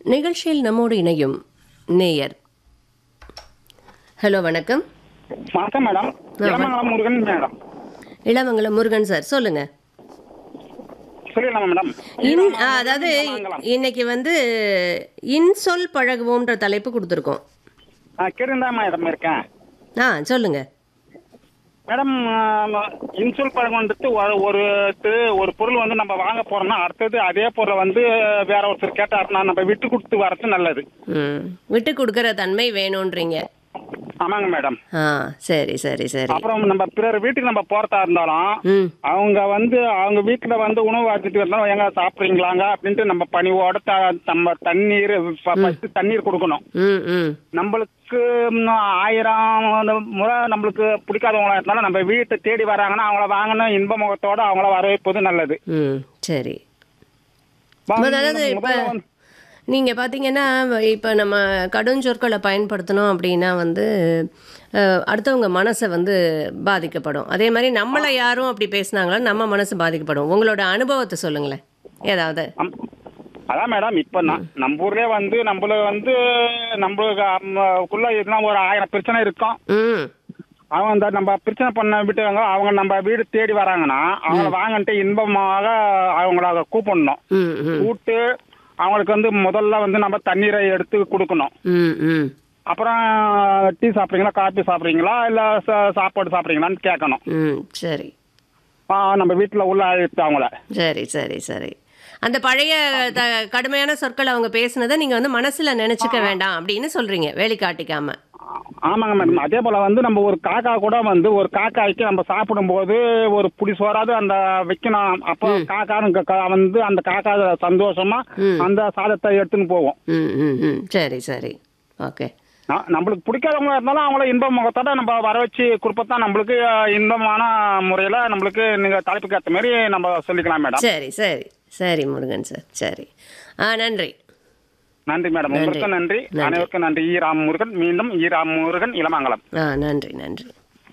நிகழ்ச்சியில் நம்மோடு இணையும் நேயர் ஹலோ வணக்கம் வணக்கம் madam Ilamangalam Murugan madam Ilamangalam Murugan sir சொல்லுங்க சொல்லிடலாமா மேடம் இன் ஆ, அதாவது இன்னைக்கு வந்து இன்சொல் பழகுவோம்ன்ற தலைப்பு கொடுத்துருக்கோம் கேட்டுருந்தா மேடம் இருக்கேன் ஆ சொல்லுங்க மேடம் இன்சூல் பழகம் வந்துட்டு ஒரு ஒரு து- ஒரு பொருள் வந்து நம்ம வாங்க போறோம்னா அடுத்தது அதே பொருளை வந்து வேற ஒருத்தர் கேட்டாருன்னா நம்ம விட்டு கொடுத்து வரது நல்லது ம் விட்டு கொடுக்குற தன்மை வேணுன்றீங்க ஆமாங்க மேடம் ஆ சரி சரி சரி அப்புறம் நம்ம பிறர் வீட்டுக்கு நம்ம போறதா இருந்தாலும் ம் அவங்க வந்து அவங்க வீட்டுல வந்து உணவு வச்சுட்டு இருந்தாலும் எங்க சாப்பிடுறீங்களாங்க அப்படின்ட்டு நம்ம பணிவோட த- நம்ம தண்ணீர் ஃப- first தண்ணீர் கொடுக்கணும் ம் ம் நம்மளுக்கு ம், ஆயிரம் முறை நம்மளுக்கு பிடிக்காதவங்களா இருந்தாலும் நம்ம வீட்டை தேடி வராங்கன்னா அவங்கள வாங்கணும் இன்ப முகத்தோட அவங்கள வரவேற்பது நல்லது ம் சரி வாங்க, அதாவது இப்போ முதல்ல வந்து- நீங்கள் பார்த்தீங்கன்னா இப்போ நம்ம கடுஞ்சொற்களை பயன்படுத்தணும் அப்படின்னா வந்து அஹ், அடுத்தவங்க மனசை வந்து பாதிக்கப்படும் அதே மாதிரி நம்மளை யாரும் அப்படி பேசுனாங்களா நம்ம மனசு பாதிக்கப்படும் உங்களோட அனுபவத்தை சொல்லுங்களேன் ஏதாவது அம்- அதான் மேடம் இப்ப ந- நம்ம ஊர்லயே வந்து நம்மள வந்து நம்மளுக்கு அம்மக்குள்ள எதுனா ஒரு ஆயிரம் பிரச்சனை இருக்கும் ம் அவங்க அந்த நம்ம பிரச்சனை பண்ண விட்டுவாங்க அவங்க நம்ம வீடு தேடி வராங்கன்னா அவங்கள வாங்கன்ட்டு இன்பமாக அவங்கள கூப்பிடணும் ம் ம் கூப்பிட்டு அவங்களுக்கு வந்து முதல்ல வந்து நம்ம தண்ணீரை எடுத்து கொடுக்கணும் ம் ம் அப்புறம் டீ சாப்பிட்றீங்களா காபி சாப்பிட்றீங்களா இல்லை சாப்பாடு சாப்பிட்றீங்களான்னு கேட்கணும் ம் சரி ஆ, நம்ம வீட்டில் உள்ள அழைத்து அவங்கள சரி சரி சரி அந்த பழைய த கடுமையான சொற்கள் அவங்க பேசுனதை நீங்கள் வந்து மனசில் நினச்சிக்க வேண்டாம் அப்படின்னு சொல்கிறீங்க வேலி காட்டிக்காம ஆமாங்க மேடம் அதே போல வந்து நம்ம ஒரு காக்கா கூட வந்து ஒரு காக்காய்க்கு நம்ம சாப்பிடும்போது ஒரு புடி சோறாவது அந்த வைக்கணும் அப்போ காக்கான்னு க- க- வந்து அந்த காக்கா சந்தோஷமா அந்த சாதத்தை எடுத்துன்னு போவோம் ம் ம் ம் சரி சரி ஓகே ந- நம்மளுக்கு பிடிக்காதவங்களா இருந்தாலும் அவங்கள இன்ப முகத்தோட நம்ம வர வச்சு கொடுப்பதான் நம்மளுக்கு அஹ், இன்பமான முறையில நம்மளுக்கு நீங்க தலைப்புக்கு ஏற்ற மாதிரி நம்ம சொல்லிக்கலாம் மேடம் சரி சரி சரி முருகன் சார் சரி ஆ நன்றி நன்றி மேடம் உங்களுக்கும் நன்றி அனைவருக்கும் நன்றி ஈ ராம் முருகன் மீண்டும் ஈ ராம் முருகன் இளமங்கலம் ஆ நன்றி நன்றி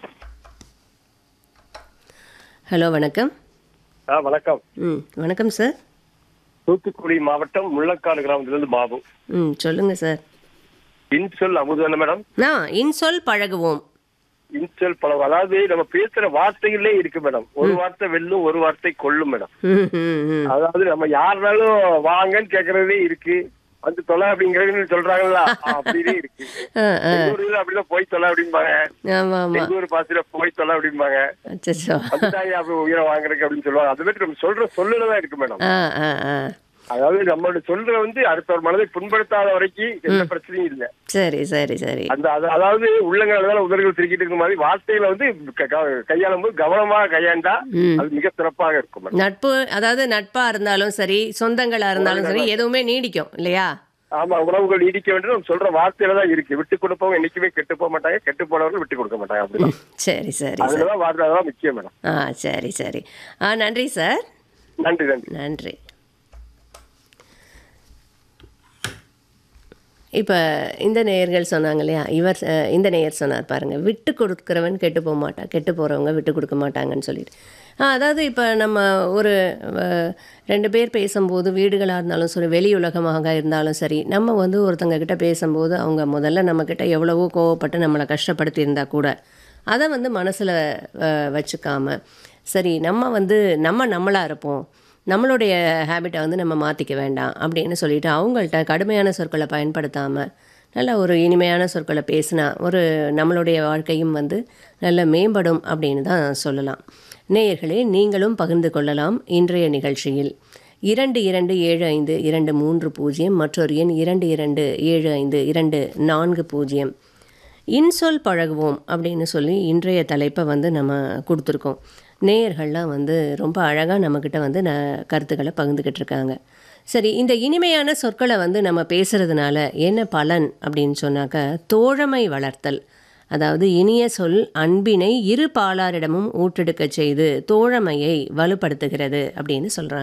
ஹலோ வணக்கம் ஆ வணக்கம் ம் வணக்கம் சார் தூத்துக்குடி மாவட்டம் முள்ளக்காடு கிராமத்திலிருந்து பாபு ம் சொல்லுங்கள் சார் இன்சொல் அமுதான மேடம் ஆ இன்சொல் பழகுவோம் இன்சொல் பழம் அதாவது நம்ம பேசுற வார்த்தைகளே இருக்கு மேடம் ஒரு வார்த்தை வெல்லும் ஒரு வார்த்தை கொல்லும் மேடம் ம் ம் ம் அதாவது நம்ம யாருனாலும் வாங்கன்னு கேக்குறதே இருக்கு வந்து தொலை அப்படிங்கறது சொல்றாங்களா அப்படியே இருக்கு ஆ ஆ எங்க ஊர்ல அப்படிதான் போய் தொலை அப்படிம்பாங்க ஆமாம் ஆமாம் எங்க ஊர் பாசையில போய் தொலை அப்படிம்பாங்க அச்சோ வந்துட்டாங்க அப்படி உயிரை வாங்குறதுக்கு அப்படின்னு சொல்லுவாங்க அது மாதிரி நம்ம சொல்ற சொல்லுலதான் இருக்கு மேடம் ஆ ஆ ஆ அதாவது நம்மளோட சொல்ற வந்து அடுத்தவர் மனதை புண்படுத்தாத வரைக்கும் எந்த பிரச்சனையும் இல்லை சரி சரி சரி அந்த அது- அதாவது உள்ளங்கால உதடுகள் திருக்கிட்டு இருக்க மாதிரி வார்த்தைகளை வந்து க- க- கையாளும் போது கவனமா கையாண்டா ம். அது மிக சிறப்பாக இருக்கும் மேடம். நட்பு அதாவது நட்பா இருந்தாலும் சரி சொந்தங்களா இருந்தாலும் சரி எதுவுமே நீடிக்கும் இல்லையா ஆமா உணவுகள் நீடிக்க வேண்டும் நம்ம சொல்ற வார்த்தையில தான் இருக்கு விட்டு கொடுப்பவங்க என்னைக்குமே கெட்டு போக மாட்டாங்க கெட்டு போனவர்கள் விட்டு கொடுக்க மாட்டாங்க அப்படிதான் சரி சரி சரி அதுலதான் வார்த்தை அதெல்லாம் முக்கியம் மேடம் ஆ சரி சரி ஆ நன்றி சார் நன்றி நன்றி நன்றி இப்போ இந்த நேயர்கள் சொன்னாங்க இல்லையா இவர் அஹ், இந்த நேயர் சொன்னார் பாருங்க விட்டு கொடுக்குறவன் கெட்டு போக மாட்டான் கெட்டு போகிறவங்க விட்டு கொடுக்க மாட்டாங்கன்னு சொல்லிட்டு ஆ, அதாவது இப்போ நம்ம ஒரு அஹ், ரெண்டு பேர் பேசும்போது வீடுகளாக இருந்தாலும் சரி வெளி உலகமாக இருந்தாலும் சரி நம்ம வந்து ஒருத்தங்க கிட்ட பேசும்போது அவங்க முதல்ல நம்மக்கிட்ட எவ்வளவோ கோவப்பட்டு நம்மளை கஷ்டப்படுத்தி இருந்தா கூட அதை வந்து மனசில் வச்சுக்காம சரி நம்ம வந்து நம்ம நம்மளாக இருப்போம் நம்மளுடைய ஹேபிட்டை வந்து நம்ம மாற்றிக்க வேண்டாம் அப்படின்னு சொல்லிட்டு அவங்கள்ட்ட கடுமையான சொற்களை பயன்படுத்தாமல் நல்ல ஒரு இனிமையான சொற்களை பேசினா ஒரு நம்மளுடைய வாழ்க்கையும் வந்து நல்ல மேம்படும் அப்படின்னு தான் சொல்லலாம் நேயர்களே நீங்களும் பகிர்ந்து கொள்ளலாம் இன்றைய நிகழ்ச்சியில் இரண்டு இரண்டு ஏழு ஐந்து இரண்டு மூன்று பூஜ்ஜியம் மற்றொரு எண் இரண்டு இரண்டு ஏழு ஐந்து இரண்டு நான்கு பூஜ்ஜியம் இன்சொல் பழகுவோம் அப்படின்னு சொல்லி இன்றைய தலைப்பை வந்து நம்ம கொடுத்துருக்கோம் நேயர்கள்லாம் வந்து ரொம்ப அழகாக நம்மக்கிட்ட வந்து ந கருத்துக்களை பகிர்ந்துக்கிட்டு இருக்காங்க சரி இந்த இனிமையான சொற்களை வந்து நம்ம பேசுறதுனால என்ன பலன் அப்படின்னு சொன்னாக்க தோழமை வளர்த்தல் அதாவது இனிய சொல் அன்பினை இரு பாலாரிடமும் ஊற்றெடுக்கச் செய்து தோழமையை வலுப்படுத்துகிறது அப்படின்னு சொல்கிறாங்க